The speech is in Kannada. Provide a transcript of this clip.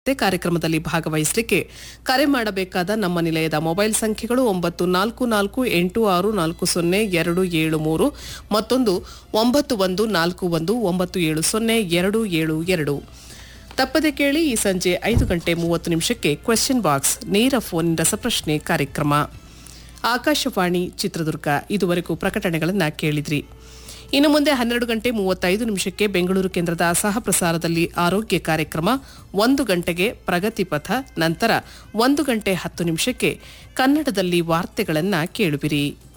ಇದೇ ಕಾರ್ಯಕ್ರಮದಲ್ಲಿ ಭಾಗವಹಿಸಲಿಕ್ಕೆ ಕರೆ ಮಾಡಬೇಕಾದ ನಮ್ಮ ನಿಲಯದ ಮೊಬೈಲ್ ಸಂಖ್ಯೆಗಳು ಒಂಬತ್ತು ನಾಲ್ಕು ನಾಲ್ಕು ಎಂಟು ಆರು ನಾಲ್ಕು ಸೊನ್ನೆ ಎರಡು ಏಳು ಮೂರು ಮತ್ತೊಂದು ಒಂಬತ್ತು ಒಂದು ನಾಲ್ಕು ಒಂದು ಒಂಬತ್ತು ಏಳು ಸೊನ್ನೆ ಎರಡು ಏಳು ಎರಡು ತಪ್ಪದೆ ಕೇಳಿ ಈ ಸಂಜೆ ಐದು ಗಂಟೆ ಮೂವತ್ತು ನಿಮಿಷಕ್ಕೆ ಕ್ವೆಶ್ಚನ್ ಬಾಕ್ಸ್ ನೇರ ಫೋನ್ ರಸಪ್ರಶ್ನೆ ಕಾರ್ಯಕ್ರಮ ಆಕಾಶವಾಣಿ ಚಿತ್ರದುರ್ಗ ಇದುವರೆಗೂ ಪ್ರಕಟಣೆಗಳನ್ನು ಕೇಳಿದ್ರಿ ಇನ್ನು ಮುಂದೆ ಹನ್ನೆರಡು ಗಂಟೆ ಮೂವತ್ತೈದು ನಿಮಿಷಕ್ಕೆ ಬೆಂಗಳೂರು ಕೇಂದ್ರದ ಸಹ ಪ್ರಸಾರದಲ್ಲಿ ಆರೋಗ್ಯ ಕಾರ್ಯಕ್ರಮ ಒಂದು ಗಂಟೆಗೆ ಪ್ರಗತಿ ಪಥ ನಂತರ ಒಂದು ಗಂಟೆ ಹತ್ತು ನಿಮಿಷಕ್ಕೆ ಕನ್ನಡದಲ್ಲಿ ವಾರ್ತೆಗಳನ್ನು ಕೇಳುವಿರಿ